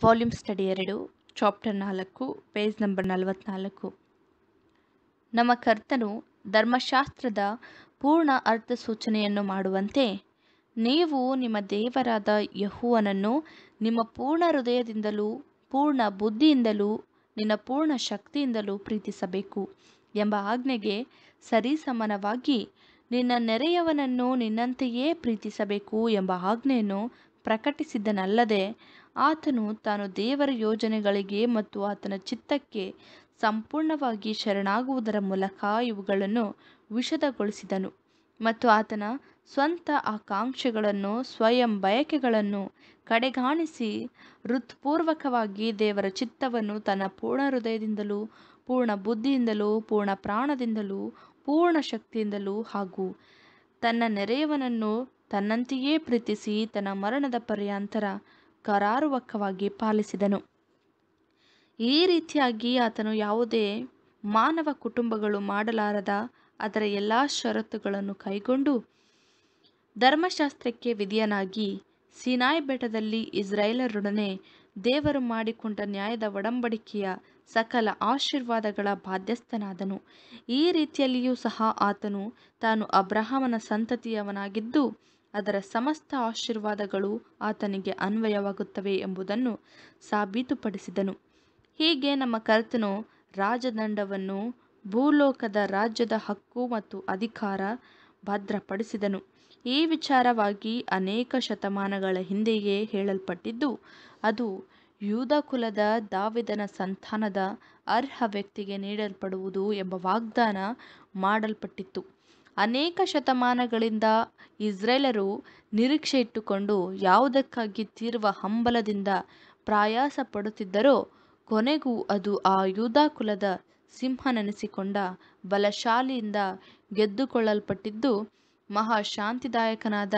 volume study ಎರಡು chapter ನಾಲ್ಕು page number ನಲವತ್ನಾಲ್ಕು ನಮ್ಮ ಕರ್ತನು ಧರ್ಮಶಾಸ್ತ್ರದ ಪೂರ್ಣ ಅರ್ಥ ಸೂಚನೆಯನ್ನು ಮಾಡುವಂತೆ ನೀವು ನಿಮ್ಮ ದೇವರಾದ ಯಹುವನನ್ನು ನಿಮ್ಮ ಪೂರ್ಣ ಹೃದಯದಿಂದಲೂ ಪೂರ್ಣ ಬುದ್ಧಿಯಿಂದಲೂ ನಿನ್ನ ಪೂರ್ಣ ಶಕ್ತಿಯಿಂದಲೂ ಪ್ರೀತಿಸಬೇಕು ಎಂಬ ಆಜ್ಞೆಗೆ ಸರಿಸಮಾನವಾಗಿ ನಿನ್ನ ನೆರೆಯವನನ್ನು ನಿನ್ನಂತೆಯೇ ಪ್ರೀತಿಸಬೇಕು ಎಂಬ ಆಜ್ಞೆಯನ್ನು ಪ್ರಕಟಿಸಿದ್ದನಲ್ಲದೆ ಆತನು ತಾನು ದೇವರ ಯೋಜನೆಗಳಿಗೆ ಮತ್ತು ಆತನ ಚಿತ್ತಕ್ಕೆ ಸಂಪೂರ್ಣವಾಗಿ ಶರಣಾಗುವುದರ ಮೂಲಕ ಇವುಗಳನ್ನು ವಿಶದಗೊಳಿಸಿದನು ಮತ್ತು ಆತನ ಸ್ವಂತ ಆಕಾಂಕ್ಷೆಗಳನ್ನು ಸ್ವಯಂ ಬಯಕೆಗಳನ್ನು ಕಡೆಗಾಣಿಸಿ ಹೃತ್ಪೂರ್ವಕವಾಗಿ ದೇವರ ಚಿತ್ತವನ್ನು ತನ್ನ ಪೂರ್ಣ ಹೃದಯದಿಂದಲೂ ಪೂರ್ಣ ಬುದ್ಧಿಯಿಂದಲೂ ಪೂರ್ಣ ಪ್ರಾಣದಿಂದಲೂ ಪೂರ್ಣ ಶಕ್ತಿಯಿಂದಲೂ ಹಾಗೂ ತನ್ನ ನೆರೆಯವನನ್ನು ತನ್ನಂತೆಯೇ ಪ್ರೀತಿಸಿ ತನ್ನ ಮರಣದ ಪರ್ಯಾಂತರ ಕರಾರುವಕ್ಕವಾಗಿ ಪಾಲಿಸಿದನು ಈ ರೀತಿಯಾಗಿ ಆತನು ಯಾವುದೇ ಮಾನವ ಕುಟುಂಬಗಳು ಮಾಡಲಾರದ ಅದರ ಎಲ್ಲ ಷರತ್ತುಗಳನ್ನು ಕೈಗೊಂಡು ಧರ್ಮಶಾಸ್ತ್ರಕ್ಕೆ ವಿಧಿಯನಾಗಿ ಸಿನಾಯ್ ಬೆಟ್ಟದಲ್ಲಿ ಇಸ್ರಾಯೇಲರೊಡನೆ ದೇವರು ಮಾಡಿಕೊಂಡ ನ್ಯಾಯದ ಒಡಂಬಡಿಕೆಯ ಸಕಲ ಆಶೀರ್ವಾದಗಳ ಬಾಧ್ಯಸ್ಥನಾದನು ಈ ರೀತಿಯಲ್ಲಿಯೂ ಸಹ ಆತನು ತಾನು ಅಬ್ರಹಾಮನ ಸಂತತಿಯವನಾಗಿದ್ದು ಅದರ ಸಮಸ್ತ ಆಶೀರ್ವಾದಗಳು ಆತನಿಗೆ ಅನ್ವಯವಾಗುತ್ತವೆ ಎಂಬುದನ್ನು ಸಾಬೀತುಪಡಿಸಿದನು ಹೀಗೆ ನಮ್ಮ ಕರ್ತನು ರಾಜದಂಡವನ್ನು ಭೂಲೋಕದ ರಾಜ್ಯದ ಹಕ್ಕು ಮತ್ತು ಅಧಿಕಾರ ಭದ್ರಪಡಿಸಿದನು ಈ ವಿಚಾರವಾಗಿ ಅನೇಕ ಶತಮಾನಗಳ ಹಿಂದೆಯೇ ಹೇಳಲ್ಪಟ್ಟಿದ್ದು ಅದು ಯೂದ ಕುಲದ ದಾವಿದನ ಸಂತಾನದ ಅರ್ಹ ವ್ಯಕ್ತಿಗೆ ನೀಡಲ್ಪಡುವುದು ಎಂಬ ವಾಗ್ದಾನ ಮಾಡಲ್ಪಟ್ಟಿತ್ತು ಅನೇಕ ಶತಮಾನಗಳಿಂದ ಇಸ್ರೇಲರು ನಿರೀಕ್ಷೆ ಇಟ್ಟುಕೊಂಡು ಯಾವುದಕ್ಕಾಗಿ ತೀರುವ ಹಂಬಲದಿಂದ ಪ್ರಯಾಸ ಪಡುತ್ತಿದ್ದರೋ ಕೊನೆಗೂ ಅದು ಆ ಯೂದ ಕುಲದ ಸಿಂಹನೆನಿಸಿಕೊಂಡ ಬಲಶಾಲಿಯಿಂದ ಗೆದ್ದುಕೊಳ್ಳಲ್ಪಟ್ಟಿದ್ದು ಮಹಾ ಶಾಂತಿದಾಯಕನಾದ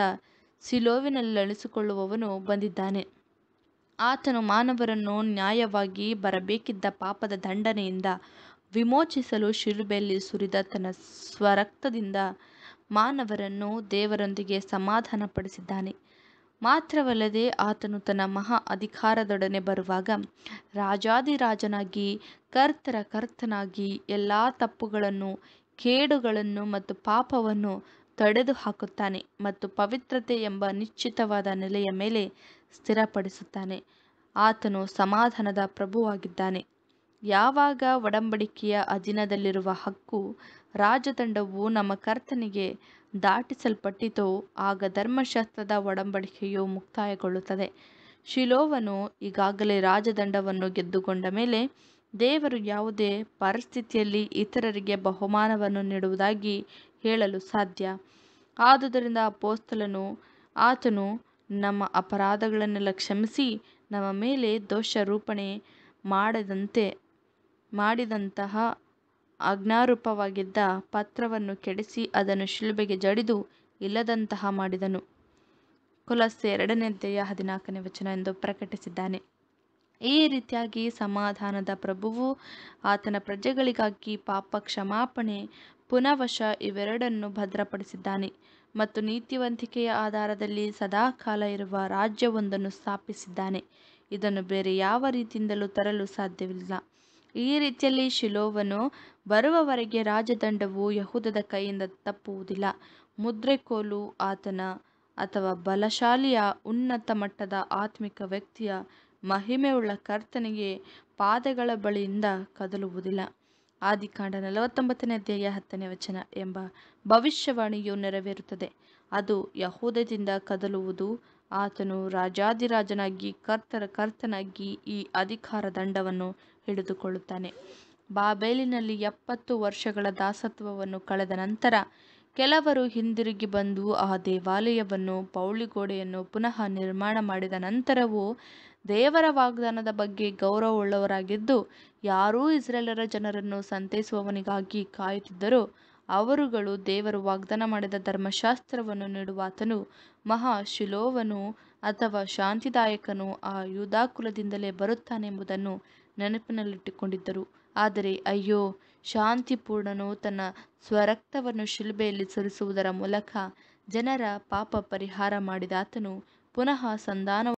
ಸಿಲೋವಿನಲ್ಲಿಳಿಸಿಕೊಳ್ಳುವವನು ಬಂದಿದ್ದಾನೆ ಆತನು ಮಾನವರನ್ನು ನ್ಯಾಯವಾಗಿ ಬರಬೇಕಿದ್ದ ಪಾಪದ ದಂಡನೆಯಿಂದ ವಿಮೋಚಿಸಲು ಶಿಲುಬೆಯಲ್ಲಿ ಸುರಿದ ತನ್ನ ಸ್ವರಕ್ತದಿಂದ ಮಾನವರನ್ನು ದೇವರೊಂದಿಗೆ ಸಮಾಧಾನಪಡಿಸಿದ್ದಾನೆ ಮಾತ್ರವಲ್ಲದೆ ಆತನು ತನ್ನ ಮಹಾ ಅಧಿಕಾರದೊಡನೆ ಬರುವಾಗ ರಾಜಾದಿರಾಜನಾಗಿ ಕರ್ತರ ಕರ್ತನಾಗಿ ಎಲ್ಲ ತಪ್ಪುಗಳನ್ನು ಕೇಡುಗಳನ್ನು ಮತ್ತು ಪಾಪವನ್ನು ತೊಡೆದು ಹಾಕುತ್ತಾನೆ ಮತ್ತು ಪವಿತ್ರತೆ ಎಂಬ ನಿಶ್ಚಿತವಾದ ನೆಲೆಯ ಮೇಲೆ ಸ್ಥಿರಪಡಿಸುತ್ತಾನೆ ಆತನು ಸಮಾಧಾನದ ಪ್ರಭುವಾಗಿದ್ದಾನೆ ಯಾವಾಗ ಒಡಂಬಡಿಕೆಯ ಅಧೀನದಲ್ಲಿರುವ ಹಕ್ಕು ರಾಜದಂಡವು ನಮ್ಮ ಕರ್ತನಿಗೆ ದಾಟಿಸಲ್ಪಟ್ಟಿತೋ ಆಗ ಧರ್ಮಶಾಸ್ತ್ರದ ಒಡಂಬಡಿಕೆಯು ಮುಕ್ತಾಯಗೊಳ್ಳುತ್ತದೆ ಶಿಲೋವನು ಈಗಾಗಲೇ ರಾಜದಂಡವನ್ನು ಗೆದ್ದುಕೊಂಡ ಮೇಲೆ ದೇವರು ಯಾವುದೇ ಪರಿಸ್ಥಿತಿಯಲ್ಲಿ ಇತರರಿಗೆ ಬಹುಮಾನವನ್ನು ನೀಡುವುದಾಗಿ ಹೇಳಲು ಸಾಧ್ಯ ಆದುದರಿಂದ ಅಪೋಸ್ತಲನು ಆತನು ನಮ್ಮ ಅಪರಾಧಗಳನ್ನೆಲ್ಲ ಕ್ಷಮಿಸಿ ನಮ್ಮ ಮೇಲೆ ದೋಷಾರೋಪಣೆ ಮಾಡದಂತೆ ಮಾಡಿದಂತಹ ಆಜ್ಞಾರೂಪವಾಗಿದ್ದ ಪತ್ರವನ್ನು ಕೆಡಿಸಿ ಅದನ್ನು ಶಿಲುಬೆಗೆ ಜಡಿದು ಇಲ್ಲದಂತಹ ಮಾಡಿದನು ಕೊಲಸ್ಸೆ ಎರಡನೇ ಅಧ್ಯಾಯ ಹದಿನಾಲ್ಕನೇ ವಚನ ಎಂದು ಪ್ರಕಟಿಸಿದ್ದಾನೆ ಈ ರೀತಿಯಾಗಿ ಸಮಾಧಾನದ ಪ್ರಭುವು ಆತನ ಪ್ರಜೆಗಳಿಗಾಗಿ ಪಾಪ ಕ್ಷಮಾಪಣೆ ಪುನವಶ ಇವೆರಡನ್ನು ಭದ್ರಪಡಿಸಿದ್ದಾನೆ ಮತ್ತು ನೀತಿವಂತಿಕೆಯ ಆಧಾರದಲ್ಲಿ ಸದಾಕಾಲ ಇರುವ ರಾಜ್ಯವೊಂದನ್ನು ಸ್ಥಾಪಿಸಿದ್ದಾನೆ ಇದನ್ನು ಬೇರೆ ಯಾವ ರೀತಿಯಿಂದಲೂ ತರಲು ಸಾಧ್ಯವಿಲ್ಲ ಈ ರೀತಿಯಲ್ಲಿ ಶಿಲೋವನು ಬರುವವರೆಗೆ ರಾಜದಂಡವು ಯಹೂದದ ಕೈಯಿಂದ ತಪ್ಪುವುದಿಲ್ಲ ಮುದ್ರೆಕೋಲು ಆತನ ಅಥವಾ ಬಲಶಾಲಿಯ ಉನ್ನತ ಮಟ್ಟದ ಆತ್ಮಿಕ ವ್ಯಕ್ತಿಯ ಮಹಿಮೆಯುಳ್ಳ ಕರ್ತನಿಗೆ ಪಾದಗಳ ಬಳಿಯಿಂದ ಕದಲುವುದಿಲ್ಲ ಆದಿಕಾಂಡ ನಲವತ್ತೊಂಬತ್ತನೇ ಅಧ್ಯಾಯ ಹತ್ತನೇ ವಚನ ಎಂಬ ಭವಿಷ್ಯವಾಣಿಯು ನೆರವೇರುತ್ತದೆ ಅದು ಯಹೂದದಿಂದ ಕದಲುವುದು ಆತನು ರಾಜಾದಿರಾಜನಾಗಿ ಕರ್ತರ ಕರ್ತನಾಗಿ ಈ ಅಧಿಕಾರ ದಂಡವನ್ನು ಹಿಡಿದುಕೊಳ್ಳುತ್ತಾನೆ ಬಾಬೇಲಿನಲ್ಲಿ ಎಪ್ಪತ್ತು ವರ್ಷಗಳ ದಾಸತ್ವವನ್ನು ಕಳೆದ ನಂತರ ಕೆಲವರು ಹಿಂದಿರುಗಿ ಬಂದು ಆ ದೇವಾಲಯವನ್ನು ಪೌಳಿಗೋಡೆಯನ್ನು ಪುನಃ ನಿರ್ಮಾಣ ಮಾಡಿದ ನಂತರವೂ ದೇವರ ವಾಗ್ದಾನದ ಬಗ್ಗೆ ಗೌರವವುಳ್ಳವರಾಗಿದ್ದು ಯಾರೂ ಇಸ್ರೇಲರ ಜನರನ್ನು ಸಂತೈಸುವವನಿಗಾಗಿ ಕಾಯುತ್ತಿದ್ದರೋ ಅವರುಗಳು ದೇವರು ವಾಗ್ದಾನ ಮಾಡಿದ ಧರ್ಮಶಾಸ್ತ್ರವನ್ನು ನೀಡುವಾತನು ಮಹಾ ಶಿಲೋವನು ಅಥವಾ ಶಾಂತಿದಾಯಕನು ಆ ಯೂದಾಕುಲದಿಂದಲೇ ಬರುತ್ತಾನೆಂಬುದನ್ನು ನೆನಪಿನಲ್ಲಿಟ್ಟುಕೊಂಡಿದ್ದರು ಆದರೆ ಅಯ್ಯೋ ಶಾಂತಿಪೂರ್ಣನು ತನ್ನ ಸ್ವರಕ್ತವನ್ನು ಶಿಲುಬೆಯಲ್ಲಿ ಸುರಿಸುವುದರ ಮೂಲಕ ಜನರ ಪಾಪ ಪರಿಹಾರ ಮಾಡಿದಾತನು ಪುನಃ ಸಂಧಾನ